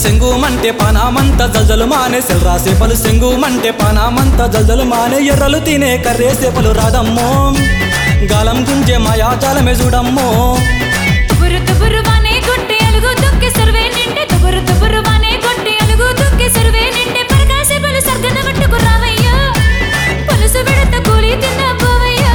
సెంగు మంటే పానామంత జల్జలు మానే సెల్రా సేపలు సెంగు మంటే పానామంత జల్జలు మానే ఎర్రలు తినే కర్రే సేపలు రాదమ్మో గాలం గుంజే మాయాజాలమే చూడమ్మో తుబురు తుబురు వానే కొట్టి అలుగు దుక్కి సర్వే నిండే తుబురు తుబురు వానే కొట్టి అలుగు దుక్కి సర్వే నిండే పరకాసే పలు సర్గన పట్టుకు రావయ్యా పులుసు విడత కూలి తిన్న పోవయ్యా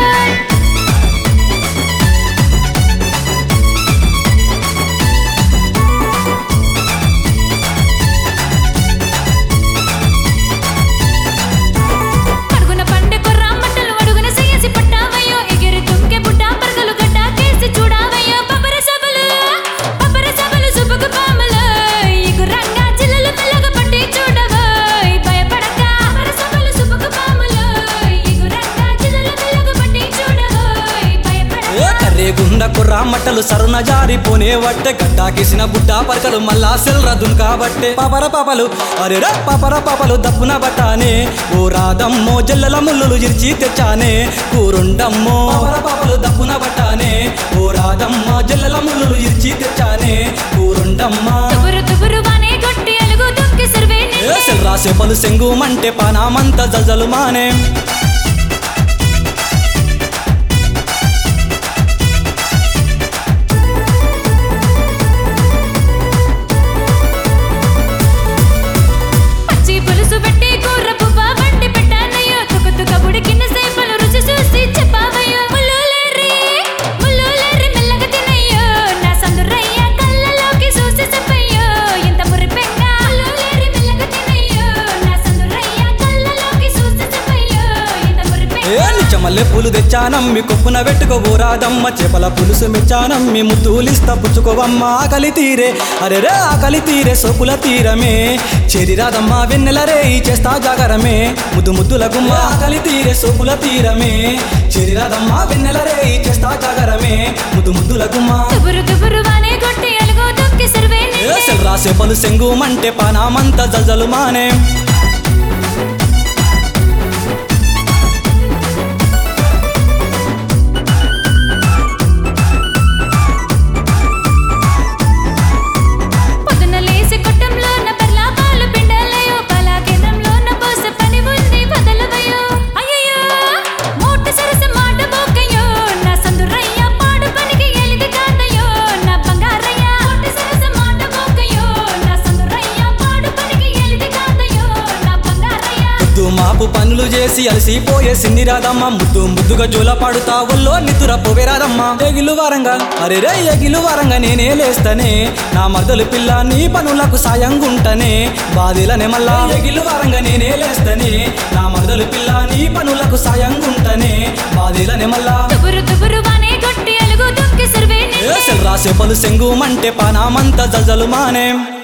అడుగున పండె కొర్రా మంటలు అడుగున సయ్యసి పట్టావయ్యో ఎగిరి తుంకె బుట్ట పరగలు గడ్డ కేసి చూడావయ్యో పపర సబలు పపర సబలు సుబుకు పామలు ఇగు రంగా చిల్లలు మెల్లగా పట్టి చూడవోయ్ భయపడక పపర సబలు సుబుకు పామలు ఇగు రంగా చిల్లలు మెల్లగా పట్టి చూడవోయ్ ఏ భయపడక కర్రే గుండ కుర్రా మట్టలు సరున జారిపోనే వట్టే గడ్డాకేసిన గుడ్డ పరకలు మళ్ళా సెల్రా దున్కాబట్టే పాపర పాపలు అరే రా పాపర పాపలు దప్పున బట్టానే ఓ రాదమ్మో జల్లల ముల్లులు ఇరిచి తెచ్చానే కూరుండమ్మో పాపర పాపలు దప్పున బట్టానే ఓ రాదమ్మ జల్లల ముల్లులు ఇరిచి తెచ్చానే కూరుండమ్మా తుబురు తుబురు వానే కొట్టి అలుగు దుక్కి సర్వే ఏ నిండే సెల్రా సెపలు సెంగు మంటే పానామంత జల్జలు మానే పచ్చి పులుసు పెట్టి కూర పువ్వ వండి పెట్టానయ్యో తుక తుక ఉడికిన సేపలు రుచి చూసి చెప్పావయ్యో ముల్లులేరి ముల్లులేరి మెల్లగా తినయ్యో నా సందురయ్య కళ్ళలోకి చూసి చెప్పయ్యో ఇంత మురిపెంగా ముల్లులేరి మెల్లగా తినయ్యో నా సందురయ్య కళ్ళలోకి చూసి చెప్పయ్యో ఇంత ఏ మురిపెంగా నిచ్చమల్లె పూలు తెచ్చానమ్మి కొప్పున పెట్టుకోబోరాదమ్మ చేపల పులుసు మెచ్చానమ్మి ముద్దులిస్తా పుచ్చుకోవమ్మ ఆకలి తీరే అరే రే ఆకలి తీరే సోకుల తీరమే చెరిరాదమ్మ వెన్నెల రే చేస్తా జాగరమే ముద్దు ముద్దుల గుమ్మ ఆకలి తీరే సోకుల తీరమే చెరిరాదమ్మ వెన్నెల రే చేస్తా జాగరమే ముద్దు ముద్దుల గుమ్మ తుబురు తుబురు వానే కొట్టి అలుగు దుక్కి సర్వే ఏ నిండే సెల్రా సేపలు సెంగు మంటే పానామంత జల్జలు మానే పొద్దున లేసి కొట్టంలోన బెర్లా పాలు పిండాలయ్యో పాలా కేంద్రంలోన పోసే పని ఉంది వదలవయ్యో అయ్యయ్యో మూట సరస మాట మోకయ్యో నా సందురయ్య పాడు పనికి ఎలిది కాదయ్యో నా బంగారయ్య మూట సరస మాట మోకయ్యో నా సందురయ్య పాడు పనికి ఎలిది కాదయ్యో నా బంగారయ్య ముద్దు మాపు పనులు చేసి అలసిపోయే సిన్ని రాదమ్మ ముద్దు ముద్దుగా జోల పాడుతా ఒల్లో నిద్దుర పోవేరాదమ్మ ఎగిలు వారంగా అరే రే ఎగిలు వారంగా నేనే లేస్తనే నా మరదలు పిల్ల నీ పనులకు సాయంగుంటనే బాధిలనే మళ్ళా ఎగిలు వారంగా నేనే లేస్తనే నా మరదలు పిల్ల నీ పనులకు సాయంగుంటనే బాధిలనే మళ్ళా తుబురు తుబురు వానే కొట్టి అలుగు దుక్కి సర్వే ఏ సెల్రా సెపలు సెంగు మంటే పానామంత జజలు మానే